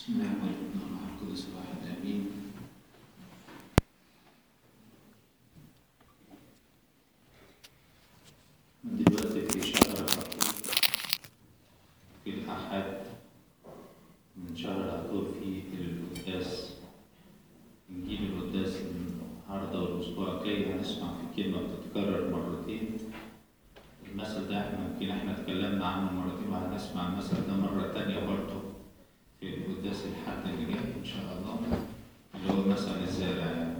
بسم الله والابن والروح القدس الواحد امين دلوقتي في شهر حطور في الأحد من شهر حطور في القداس إنجيل القداس النهاردة والأسبوع الجاي هنسمع في كلمة بتتكرر مرتين المثل ده احنا يمكن احنا اتكلمنا عنه مرتين وهنسمع المثل ده مرة تانية برضه في القداس الحد اللي جاي إن شاء الله اللي هو مثل الزارع يعني.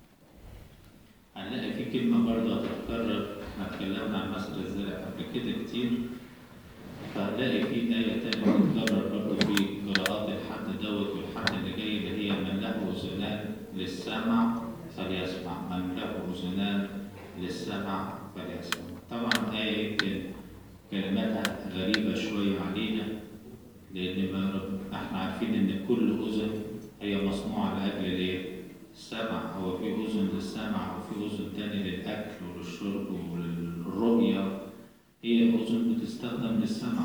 هنلاقي في كلمة برضه هتتكرر احنا اتكلمنا عن مثل الزارع قبل كده كتير فهنلاقي في آية تانية بتتكرر برضه في قراءات الحد دوت والحد اللي جاي اللي هي من له أذنان للسمع فليسمع من له أذنان للسمع فليسمع طبعا آية يمكن كلماتها غريبة شوية علينا لأن ما رب- احنا عارفين إن كل أذن هي مصنوعة لأجل الإيه؟ السمع هو في أذن للسمع وفي أذن تاني للأكل وللشرب وللرؤية هي الأذن بتستخدم للسمع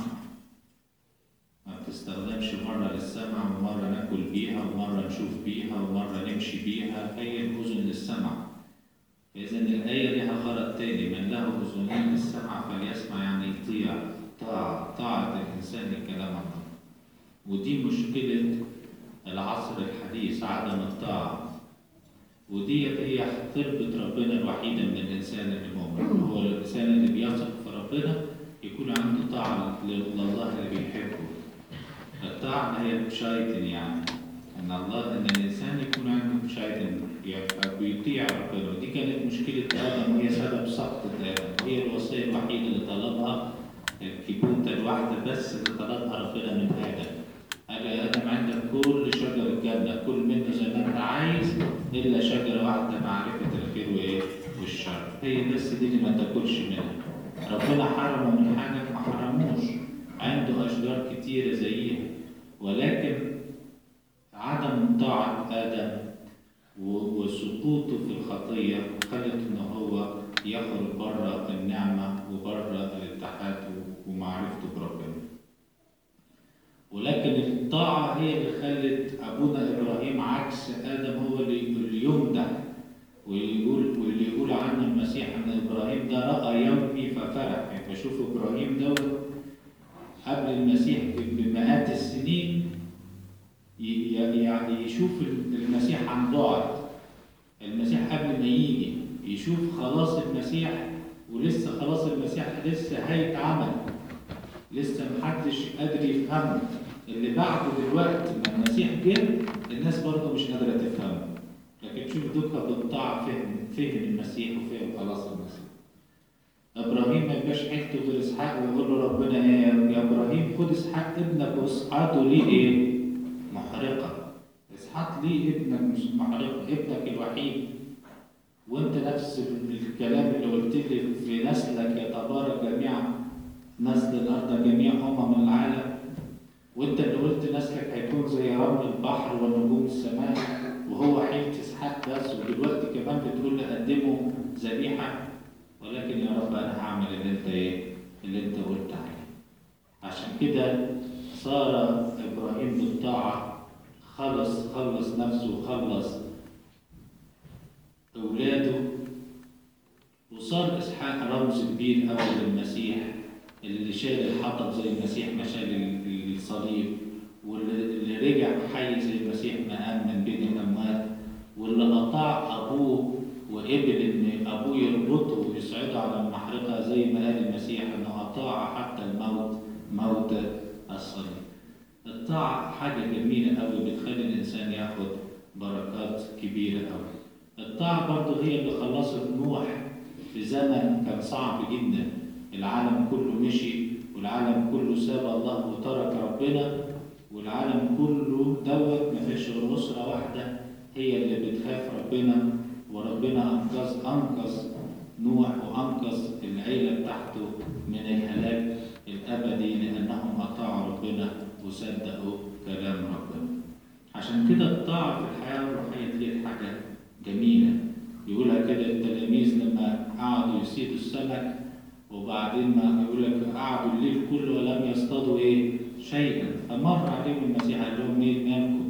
ما بتستخدمش مرة للسمع ومرة ناكل بيها ومرة نشوف بيها ومرة نمشي بيها هي الأذن للسمع فإذا الآية لها غرض تاني من له أذنان للسمع فليسمع يعني يطيع طاعة طاعة الإنسان لكلام الله ودي مشكلة العصر الحديث عدم الطاعة ودي هي تربط ربنا الوحيدة من الإنسان المؤمن هو الإنسان اللي بيثق في ربنا يكون عنده طاعة لله اللي بيحبه الطاعة هي بشايتن يعني ان الله ان الانسان يكون عنده بشايتن يبقى بيطيع ربنا ودي كانت مشكلة ادم وهي سبب سقطة ادم هي الوصية الوحيدة اللي طلبها الكبوتة الواحدة بس اللي طلبها ربنا من ادم قال يا ادم عندك كل شجر الجنة كل منه زي ما انت عايز الا شجرة واحدة معرفة الخير وايه والشر هي بس دي اللي ما تاكلش منها ربنا حرمه من حاجة ما حرموش عنده أشجار كتيرة زيها ولكن عدم طاعة آدم و- وسقوطه في الخطية خلت إن هو يخرج بره النعمة وبره الاتحاد و- ومعرفته بربنا. ولكن الطاعة هي اللي خلت أبونا إبراهيم عكس آدم هو اللي اللي يمدح ويقول واللي يقول عنه المسيح ان ابراهيم ده راى يومي ففرح يعني بشوف ابراهيم دوت قبل المسيح بمئات السنين ي- ي- يعني يشوف المسيح عن بعد المسيح قبل ما يجي يشوف خلاص المسيح ولسه خلاص المسيح لسه هيتعمل لسه محدش قادر يفهمه اللي بعده دلوقتي ما المسيح جه الناس برضه مش قادره تفهمه لكن شوف دكة بالطاعة فهم فهم المسيح وفهم خلاص المسيح ابراهيم ما يبقاش حيلته غير اسحاق ويقول له ربنا ايه يا ابراهيم خد اسحاق ابنك واصعده ليه ايه؟ محرقه اسحاق ليه ابنك مش محرقه ابنك الوحيد وانت نفس الكلام اللي قلت لي في نسلك يتبارك جميع نسل الارض جميع امم العالم وانت اللي قلت نسلك هيكون زي رمل البحر ونجوم السماء وهو حيلة اسحاق بس ودلوقتي كمان بتقول لي قدموا ذبيحه ولكن يا رب انا هعمل اللي انت ايه اللي انت قلت عليه عشان كده صار ابراهيم بالطاعه خلص خلص نفسه وخلص اولاده وصار اسحاق رمز كبير قوي للمسيح اللي شال الحطب زي المسيح ما شال الصليب واللي رجع حي زي المسيح ما قام من بين الاموات واللي اطاع ابوه وقبل ان ابوه يربطه ويصعده على المحرقه زي ما قال المسيح انه اطاع حتى الموت موت الصليب. الطاعه حاجه جميله قوي بتخلي الانسان ياخد بركات كبيره قوي. الطاعه برضه هي اللي خلصت نوح في زمن كان صعب جدا العالم كله مشي والعالم كله ساب الله وترك ربنا والعالم كله دوت ما فيش غير اسره واحده هي اللي بتخاف ربنا وربنا انقذ انقذ نوح وانقذ العيله بتاعته من الهلاك الابدي لانهم اطاعوا ربنا وصدقوا كلام ربنا. عشان كده الطاعه في الحياه الروحيه دي حاجه جميله يقولها كده التلاميذ لما قعدوا يصيدوا السمك وبعدين ما يقول لك قعدوا الليل كله ولم يصطادوا ايه؟ شيئا فمر عليهم المسيح قال لهم مين مالكم؟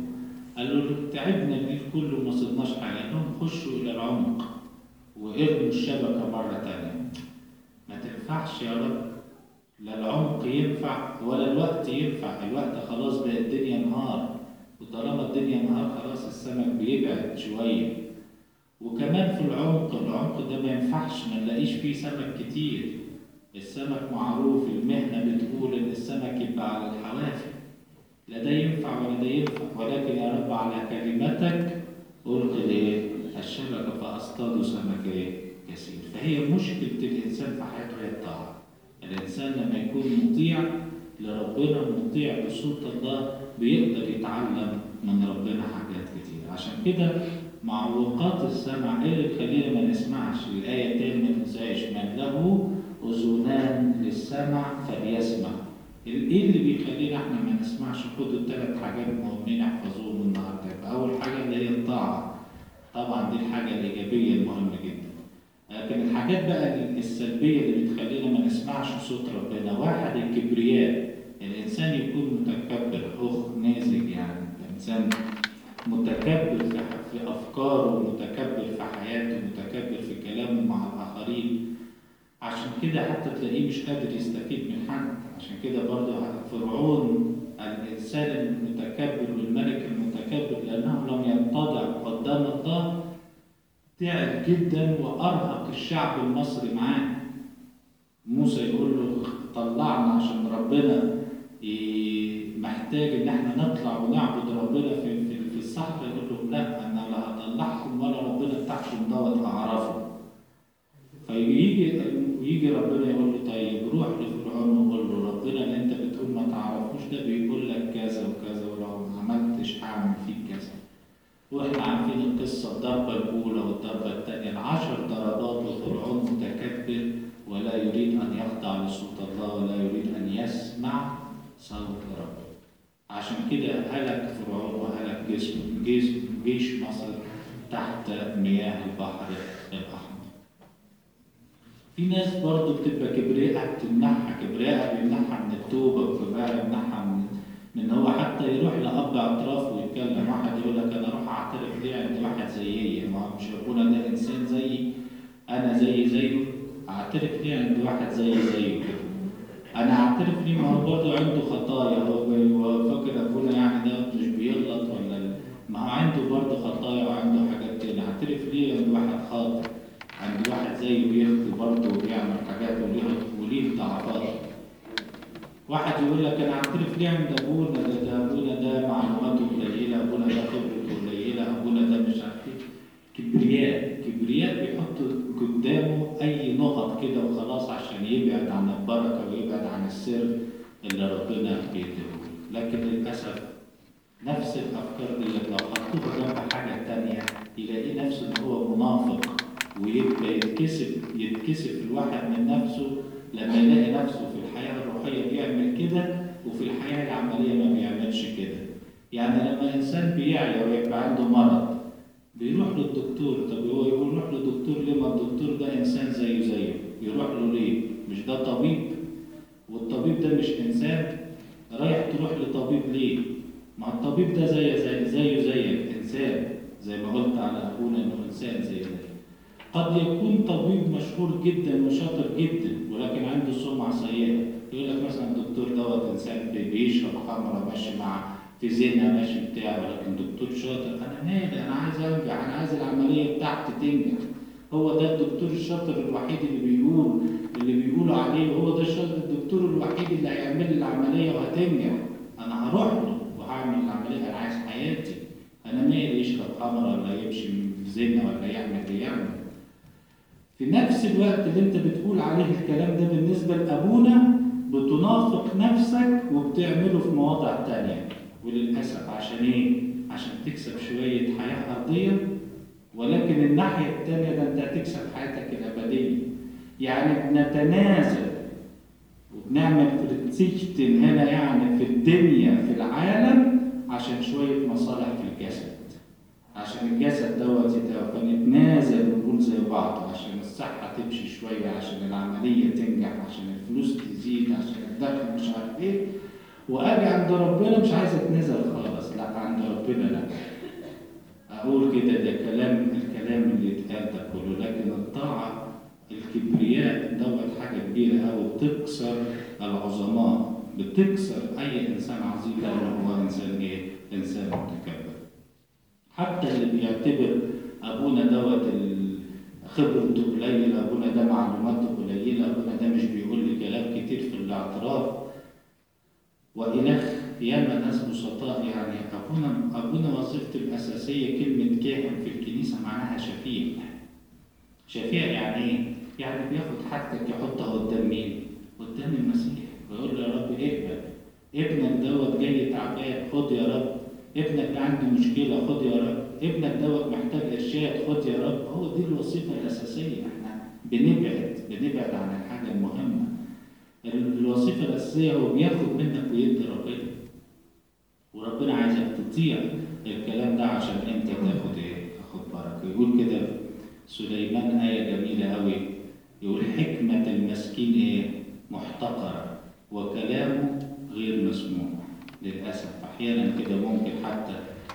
له تعبنا الليل كله وما صدناش حاجه قال لهم خشوا الى العمق وارموا الشبكه مره تانيه ما تنفعش يا رب لا العمق ينفع ولا الوقت ينفع الوقت خلاص بقى الدنيا نهار وطالما الدنيا نهار خلاص السمك بيبعد شويه وكمان في العمق العمق ده ما ينفعش ما نلاقيش فيه سمك كتير السمك معروف المهنة بتقول إن السمك يبقى على الحوافر لا ده ينفع ولا ده ينفع ولكن يا رب على كلمتك ألقي الإيه؟ الشبكة فأصطادوا سمك إيه؟ كثير فهي مشكلة الإنسان في حياته هي الطاعة الإنسان لما يكون مطيع لربنا مطيع لصوت الله بيقدر يتعلم من ربنا حاجات كتير عشان كده معوقات السمع ايه اللي يخلينا ما نسمعش الآية التانية ما تنساش من له أذنان للسمع فليسمع ايه اللي بيخلينا احنا ما نسمعش خدوا الثلاث حاجات مهمين احفظوهم النهارده يبقى اول حاجه اللي هي الطاعه طبعا دي الحاجه الايجابيه المهمه جدا لكن الحاجات بقى السلبيه اللي بتخلينا ما نسمعش صوت ربنا واحد الكبرياء الانسان يكون متكبر اخ نازل يعني الانسان متكبر في في افكاره متكبر في حياته متكبر في كلامه مع الاخرين عشان كده حتى تلاقيه مش قادر يستفيد من حد عشان كده برضه فرعون الإنسان المتكبر والملك المتكبر لأنه لم يتضع قدام الله تعب جدا وأرهق الشعب المصري معاه موسى يقول له طلعنا عشان ربنا محتاج ان احنا نطلع ونعبد ربنا في في, في الصحراء يقول لهم لا انا لا هطلعكم ولا ربنا بتاعكم دوت اعرفه فيجي يجي ربنا يقول له طيب روح لفرعون وقول له ربنا اللي انت بتقول ما تعرفوش ده بيقول لك كذا وكذا ولو ما عملتش هعمل فيك كذا واحنا عارفين القصه الضربه الاولى والضربه الثانيه العشر ضربات وفرعون متكبر ولا يريد ان يخضع لصوت الله ولا يريد ان يسمع صوت ربه عشان كده هلك فرعون وهلك جيش جيش, جيش مصر تحت مياه البحر الاحمر في ناس برضه بتبقى كبرياء بتمنحها كبرياء بيمنحها من التوبه كبرياء بيمنحها من من هو حتى يروح لاب اعتراف ويتكلم واحد يقول لك انا اروح اعترف ليه عند واحد زيي ما هو مش هيقول ده انسان زيي انا زي زيه اعترف ليه عند واحد زي زيه كده انا اعترف ليه ما هو برضه عنده خطايا هو فاكر ابونا يعني ده مش بيغلط ولا ما هو عنده برضه خطايا وعنده حاجات تانية اعترف ليه عند واحد خاطئ عند واحد زيه بيخطي برضه وبيعمل حاجات وليه وليه ضعفات واحد يقول لك انا اعترف ليه عند ابونا ده, ده ابونا ده معلوماته قليله ابونا ده خبرته قليله ابونا ده مش عارف ايه كبرياء كبرياء بيحط قدامه اي نقط كده وخلاص عشان يبعد عن البركه ويبعد عن السر اللي ربنا بيديه لكن للاسف نفس الافكار دي لو حطوها جنب حاجه تانية يلاقي نفسه ان هو منافق ويبقى يتكسف يتكسف الواحد من نفسه لما يلاقي نفسه في الحياه الروحيه بيعمل كده وفي الحياه العمليه ما بيعملش كده يعني لما انسان بيعيا ويبقى عنده مرض بيروح للدكتور طب هو يقول روح للدكتور ليه ما الدكتور ده انسان زيه زيه يروح له ليه مش ده طبيب والطبيب ده مش انسان رايح تروح لطبيب ليه ما الطبيب ده زي زي زيه زيك انسان زي ما قلت على اخونا انه انسان زي زيك قد يكون طبيب مشهور جدا وشاطر جدا ولكن عنده سمعه سيئه يقول لك مثلا الدكتور دوت انسان بيشرب خمره ماشي مع في زنا ماشي بتاع ولكن دكتور شاطر انا مالي انا عايز انجح انا عايز العمليه بتاعتي تنجح هو ده الدكتور الشاطر الوحيد اللي بيقول اللي بيقولوا عليه هو ده الشاطر الدكتور الوحيد اللي هيعمل لي العمليه وهتنجح انا هروح له وهعمل العمليه انا عايز حياتي انا مالي يشرب خمره ولا يمشي في زنا ولا يعمل اللي يعمل في نفس الوقت اللي انت بتقول عليه الكلام ده بالنسبه لابونا بتنافق نفسك وبتعمله في مواضع تانية وللأسف عشان إيه؟ عشان تكسب شوية حياة أرضية ولكن الناحية التانية ده أنت هتكسب حياتك الأبدية يعني بنتنازل وبنعمل فرتيشتن هنا يعني في الدنيا في العالم عشان شوية مصالح في الجسد عشان الجسد دوت يتقوى فنتنازل ونقول زي بعض عشان الصحة تمشي شوية عشان العملية تنجح عشان الفلوس تزيد عشان الدخل مش عارف ايه واجي عند ربنا مش عايز اتنزل خالص لا عند ربنا لا اقول كده ده كلام الكلام اللي اتقال ده كله لكن الطاعه الكبرياء دوت حاجه كبيره قوي بتكسر العظماء بتكسر اي انسان عظيم لو هو انسان ايه؟ انسان متكبر حتى اللي بيعتبر ابونا دوت ال- خبرته قليله ابونا ده معلوماته قليله ابونا ده مش بيقول لي كلام كتير في الاعتراف والخ ياما ناس بسطاء يعني ابونا ابونا وظيفته الاساسيه كلمه كاهن في الكنيسه معناها شفيع شفيع يعني ايه؟ يعني بياخد حاجتك يحطها قدام مين؟ قدام المسيح ويقول له يا رب اقبل ابنك دوت جاي تعبان خد يا رب ابنك ده عنده مشكله خد يا رب ابنك دوت محتاج ارشاد خد يا رب هو دي الوظيفه الاساسيه احنا بنبعد بنبعد عن الحاجه المهمه الوظيفه الاساسيه هو بياخد منك ويدي ربنا وربنا عايزك تطيع الكلام ده عشان انت تاخد ايه؟ تاخد بركه يقول كده سليمان آية جميلة أوي يقول حكمة المسكين إيه؟ محتقرة وكلامه غير مسموع للأسف أحيانا كده ممكن حتى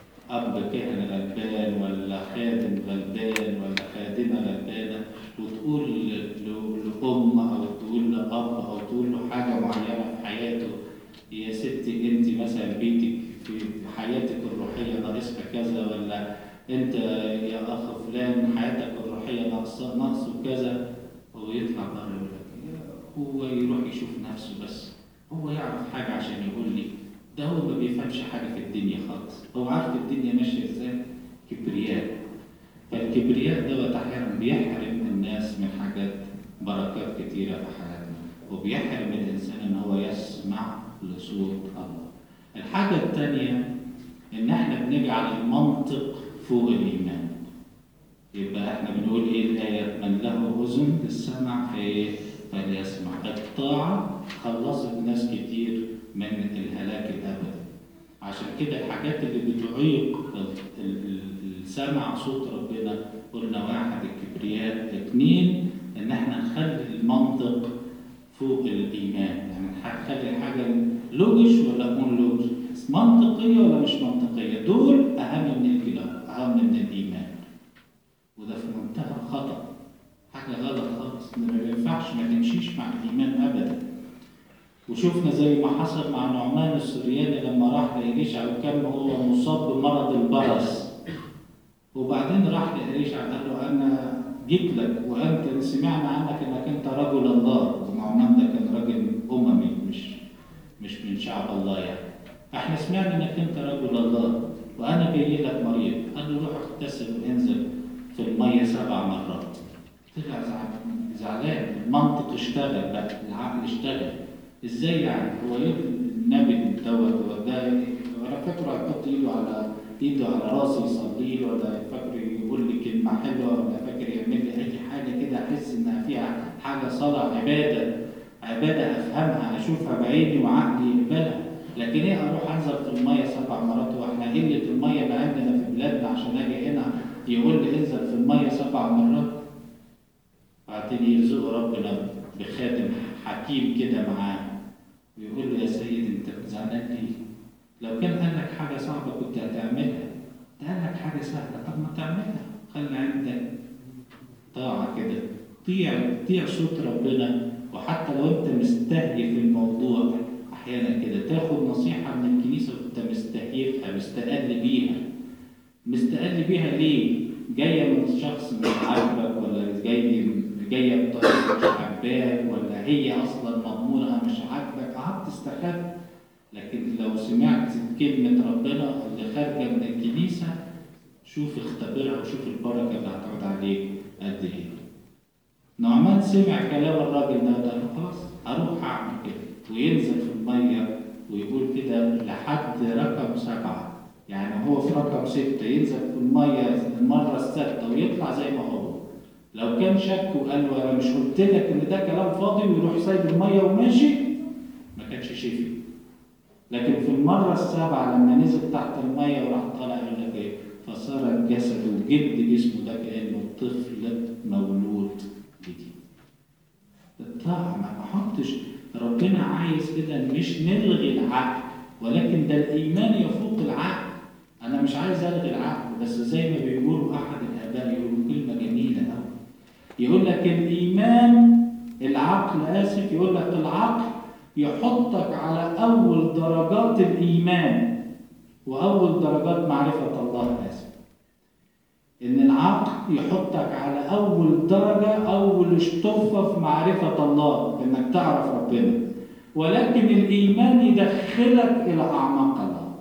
أب كهنة غلبان ولا خادم غلبان ولا خادمة غلبانة وتقول ل- ل- لأم أو تقول لأب أو تقول له حاجة معينة في حياته يا ستي أنت مثلا بيتك في حياتك الروحية ناقصها كذا ولا أنت يا أخ فلان حياتك الروحية ناقص ناقص كذا هو يطلع بره يقول لك هو يروح يشوف نفسه بس هو يعرف حاجة عشان يقول لي ده هو ما بيفهمش حاجة في الدنيا خالص هو عارف الدنيا ماشية ازاي كبرياء فالكبرياء دوت أحيانا بيحرم الناس من حاجات بركات كتيرة في حياتنا وبيحرم الإنسان إن هو يسمع لصوت الله الحاجة التانية إن إحنا بنجعل المنطق فوق الإيمان يبقى إحنا بنقول إيه الآية من له أذن للسمع فإيه فليسمع الطاعة خلصت ناس كتير من الهلاك الأبدي عشان كده الحاجات اللي بتعيق ال- ال- ال- السمع صوت ربنا قلنا واحد الكبرياء اثنين ان احنا نخلي المنطق فوق الايمان يعني نخلي حاجه لوجش ولا اكون لوجش منطقيه ولا مش منطقيه دول اهم من الكلام اهم من الايمان وده في منتهى الخطا حاجه غلط خالص إن ما ينفعش ما تمشيش مع الايمان ابدا وشفنا زي ما حصل مع نعمان السرياني لما راح لإليشع وكان هو مصاب بمرض البرص وبعدين راح لإليشع قال له أنا جيت لك وأنت سمعنا عنك إنك أنت رجل الله ونعمان ده كان راجل أممي مش مش من شعب الله يعني احنا سمعنا انك انت رجل الله وانا جاي لك مريض قال له روح اغتسل وانزل في الميه سبع مرات طلع زعل- زعلان المنطق اشتغل بقى العقل اشتغل ازاي يعني هو ايه النبي دوت هو ده ولا فاكره هيحط ايده على ايده على راسي يصلي لي ولا فاكر يقول لي كلمه حلوه ولا فاكر يعمل لي اي حاجه كده احس انها فيها حاجه صلاه عباده عباده افهمها اشوفها بعيني وعقلي يقبلها لكن ايه اروح انزل في الميه سبع مرات واحنا قله الميه اللي عندنا في بلادنا عشان اجي هنا يقول لي انزل في الميه سبع مرات بعدين يرزق ربنا بخادم حكيم كده معاه ويقول له يا سيد انت زعلان ليه؟ لو كان قال لك حاجه صعبه كنت هتعملها ده قال لك حاجه سهله طب ما تعملها خلي عندك طاعه كده طيع طيع صوت ربنا وحتى لو انت مستهيف الموضوع احيانا كده تاخد نصيحه من الكنيسه وانت مستهيفها مستقل بيها مستقل بيها ليه؟ جايه من شخص مش عاجبك ولا جاي جايه بطريقه مش عاجباك ولا هي اصلا مضمونها مش عاجبك قعدت تستخف لكن لو سمعت كلمه ربنا اللي خارجه من الكنيسه شوف اختبرها وشوف البركه اللي هتقعد عليك قد ايه. نعمان سمع كلام الراجل ده ده خلاص هروح اعمل كده وينزل في الميه ويقول كده لحد رقم سبعه يعني هو في رقم ستة ينزل في المية المرة السادسة ويطلع زي ما هو لو كان شك وقال له أنا مش قلت لك إن ده كلام فاضي ويروح سايب المية وماشي ما كانش شفي لكن في المرة السابعة لما نزل تحت المية وراح طالع يقول لك إيه فصار الجسد وجلد جسمه ده كأنه طفل مولود جديد الطاعة ما احطش ربنا عايز كده مش نلغي العقل ولكن ده الإيمان يفوق العقل انا مش عايز الغي العقل بس زي ما بيقولوا احد الاباء يقولوا كلمه جميله قوي يقول لك الايمان العقل اسف يقول لك العقل يحطك على اول درجات الايمان واول درجات معرفه الله اسف ان العقل يحطك على اول درجه اول اشطفه في معرفه الله انك تعرف ربنا ولكن الايمان يدخلك الى اعماق الله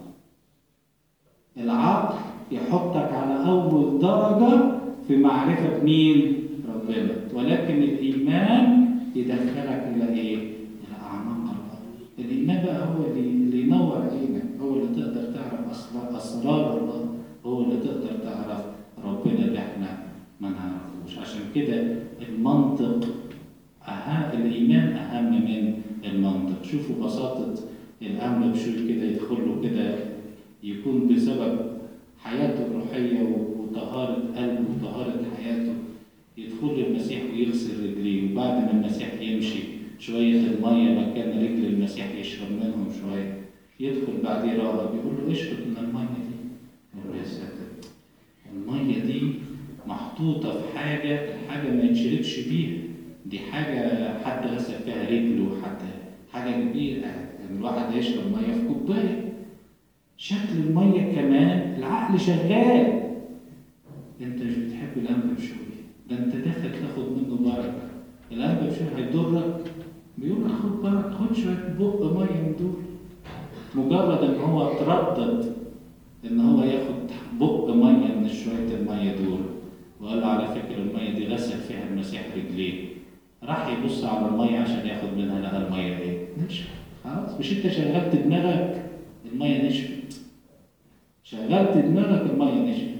العقل يحطك على اول درجه في معرفه مين ربنا ولكن الايمان يدخلك الى ايه الى اعماق الله الايمان بقى هو اللي, اللي ينور عينك هو اللي تقدر تعرف اسرار اسرار الله هو اللي تقدر تعرف ربنا اللي احنا ما نعرفوش عشان كده المنطق أهم الإيمان أهم من المنطق شوفوا بساطة الأمر بشوي كده يدخل له كده يكون بسبب حياته الروحية وطهارة قلبه وطهارة حياته يدخل المسيح ويغسل رجليه وبعد ما المسيح يمشي شوية المية مكان رجل المسيح يشرب منهم شوية يدخل بعديه راهب يقول له اشرب من المية دي يقول له يا ساتر المية دي محطوطة في حاجة الحاجة ما يتشربش بيها دي حاجة حد غسل فيها رجله حتى حاجة كبيرة يعني الواحد يشرب مية في كوباية شكل المية كمان العقل شغال انت مش بتحب الأنف بشوي ده انت داخل تاخد منه بركة الأنف بشوي هيضرك بيقول لك خد بركة خد شوية بق مية من دول مجرد ان هو تردد ان هو ياخد بق ميه من شويه الميه دول وقال له على فكره الميه دي غسل فيها المسيح رجليه راح يبص على الميه عشان ياخد منها لقى الميه ايه؟ نشفت خلاص مش انت شغلت دماغك الميه نشفت شغلت دماغك الميه نشفت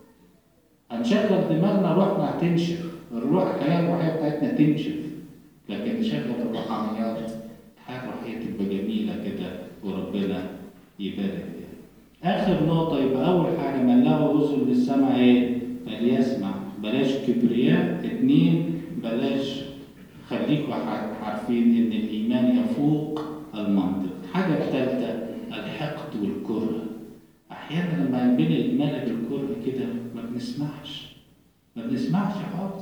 هنشغل دماغنا روحنا هتنشف الروح الحياه الروحيه بتاعتنا تنشف لكن نشغل الروحانيات الحياه الروحيه تبقى جميله كده وربنا يبارك فيها اخر نقطه يبقى اول حاجه من له اذن للسمع ايه فليسمع بلاش كبرياء اتنين بلاش خليكوا عارفين ان الايمان يفوق المنطق الحاجه الثالثه الحقد والكره احيانا لما قلبنا يتملى بالكره كده ما بنسمعش ما بنسمعش خالص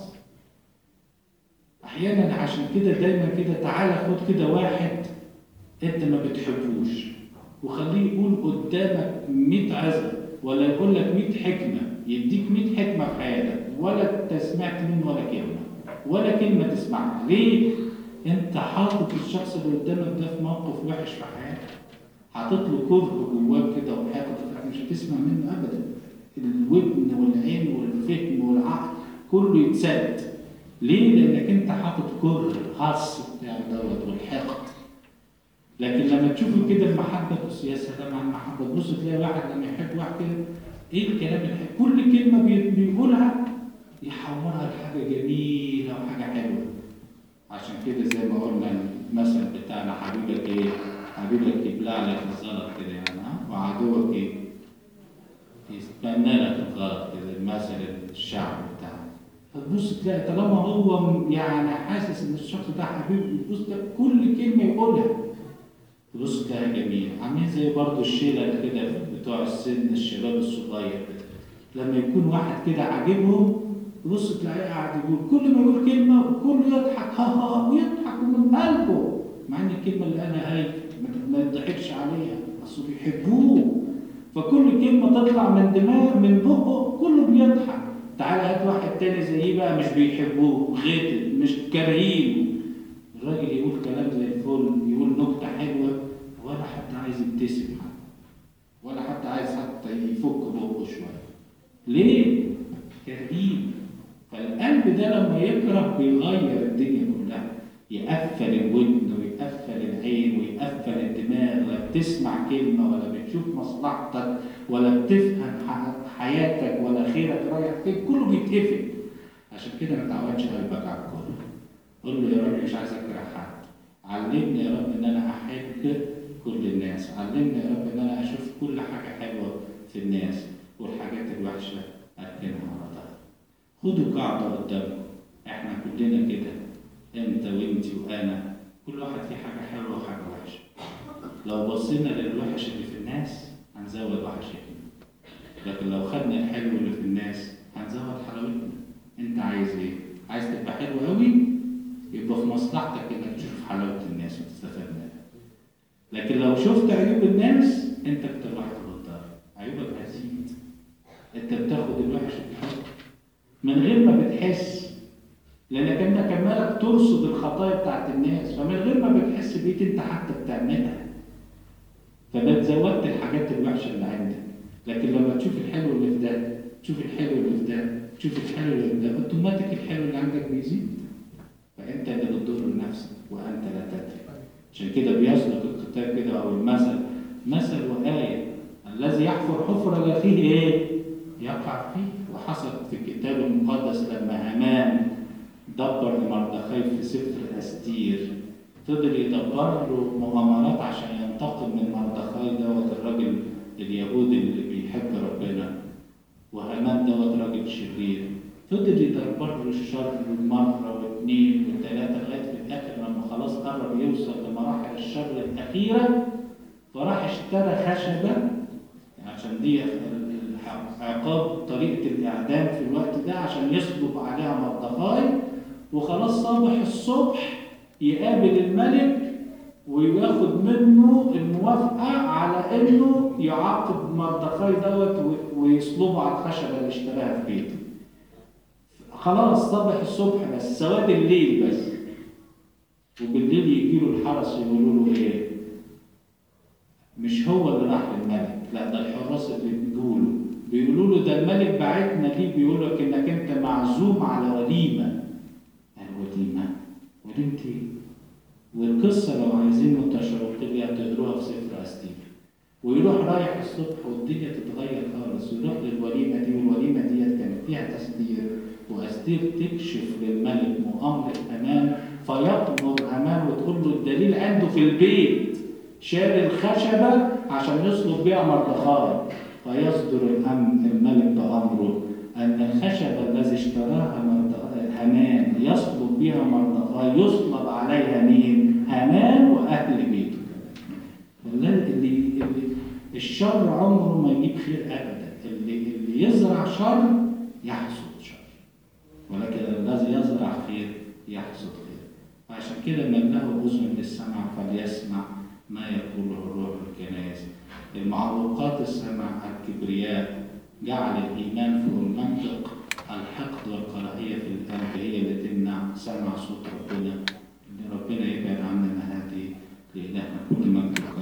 احيانا عشان كده دايما كده تعالى خد كده واحد انت ما بتحبوش وخليه يقول قدامك 100 عظه ولا يقول لك 100 حكمه يديك 100 حكمه في حياتك ولا انت سمعت منه ولا كلمه ولا كلمه تسمعها ليه؟ انت حاطط الشخص اللي قدامك ده في موقف وحش في حياتك حاطط له كره جواك كده وحاطط مش هتسمع منه ابدا الودن والعين والفهم والعقل كله يتسد ليه؟ لانك انت حاطط كره الهص بتاع دوت والحقد لكن لما تشوفوا كده المحبة بص يا سلام على المحبة تبص تلاقي واحد لما يحب واحد كده ايه الكلام الحلو كل كلمة بيقولها يحولها لحاجة جميلة وحاجة حلوة عشان كده زي ما قلنا المثل بتاعنا حبيبك ايه؟ حبيبك يبلع لك الزلط كده يعني ها وعدوك ايه؟ يتمنى لك الغلط كده المثل الشعب بتاعنا فتبص تلاقي طالما هو يعني حاسس ان الشخص ده حبيبه تبص كل كلمة يقولها تبص تلاقيها جميلة عاملين زي برضو الشيلة كده بتوع السن الشباب الصغير كده لما يكون واحد كده عاجبهم تبص تلاقيه قاعد يقول كل ما يقول كلمة وكله يضحك ها ها ويضحك من قلبه مع ان الكلمة اللي قالها هاي ما يضحكش عليها اصل بيحبوه فكل كلمة تطلع من دماغ من بقه كله بيضحك تعالى هات واحد تاني زيه بقى مش بيحبوه غيتل مش كارهينه الراجل يقول كلام زي الفل يقول نكتة حلوة ولا حد عايز يبتسم حتى ولا حد عايز حتى يفك بقه شوية ليه؟ كريم فالقلب ده لما يكره بيغير الدنيا كلها يقفل الودن ويقفل العين ويقفل الدماغ لا بتسمع كلمة ولا بتشوف مصلحتك ولا بتفهم حياتك ولا خيرك رايح فين كله بيتقفل عشان كده ما تعودش قلبك على الكل قول له يا رب مش عايز اكره حد علمني يا رب ان انا احب كل الناس علمني يا رب ان انا اشوف كل حاجه حلوه في الناس والحاجات الوحشه اركنها على ظهري خدوا قاعده قدامكم احنا كلنا كده انت وانت وانا كل واحد فيه حاجه حلوه وحاجه وحشه لو بصينا للوحش اللي في الناس هنزود وحشتنا لكن لو خدنا الحلو اللي في الناس هنزود حلاوتنا انت عايز ايه؟ عايز تبقى حلو قوي يبقى في مصلحتك انك تشوف حلاوه الناس وتستفاد منها لكن لو شفت عيوب الناس انت بتروح تغدر عيوبك هتزيد انت بتاخد الوحش بتحط من غير ما بتحس لانك انت كمالك ترصد الخطايا بتاعت الناس فمن غير ما بتحس بيك انت حتى بتعملها فده زودت الحاجات الوحشه اللي عندك لكن لما تشوف الحلو اللي في ده تشوف الحلو اللي في ده تشوف الحلو اللي في ده اوتوماتيك الحلو اللي عندك بيزيد فانت اللي بتضر نفسك وانت لا تدري عشان كده بيسلك الكتاب كده او المثل مثل وآية الذي يحفر حفرة لا فيه ايه؟ يقع فيه وحصل في الكتاب المقدس لما هامان دبر لمردخاي في سفر استير فضل يدبر له مغامرات عشان ينتقم من مردخاي دوت الراجل اليهودي اللي بيحب ربنا وهامان دوت راجل شرير فضل يدبر له الشر مرة واثنين وثلاثة لغاية في الآخر لما خلاص قرب يوصل لمراحل الشر الأخيرة فراح اشترى خشبة عشان دي عقاب طريقة الإعدام في الوقت ده عشان يصلب عليها مردخاي وخلاص صبح الصبح يقابل الملك وياخد منه الموافقة على إنه يعاقب مردخاي دوت ويصلبه على الخشبة اللي اشتراها في بيته. خلاص صبح الصبح بس سواد الليل بس وبالليل يجي له الحرس يقولوا له ايه مش هو اللي راح للملك لا ده الحراس اللي بيقولوا بيقولوا له ده الملك بعتنا ليه بيقول لك انك انت معزوم على وليمه قال وليمه وليمه ايه والقصه لو عايزين متشوقين تقروها في سفر استير ويروح رايح الصبح والدنيا تتغير خالص ويروح للوليمه دي والوليمه ديت كانت فيها تستير واستير تكشف للملك مؤامره امان فيطمر امان وتقول له الدليل عنده في البيت شال الخشبه عشان يصلب بيها مردخاي فيصدر الأم الملك بأمره أن الخشبة الذي اشتراها هامان يصلب بها مردخاي يصلب عليها مين؟ هامان وأهل بيته اللي, اللي الشر عمره ما يجيب خير أبدا اللي, اللي يزرع شر يحصد شر ولكن الذي يزرع خير يحصد خير فعشان كده من له أذن للسمع فليسمع ما يقوله الروح الكنائس المعوقات السمع الكبرياء جعل الإيمان في المنطق الحقد والكراهية في القلب هي اللي تمنع سمع صوت ربنا إن ربنا يبعد عننا هذه لإلهنا كل مجد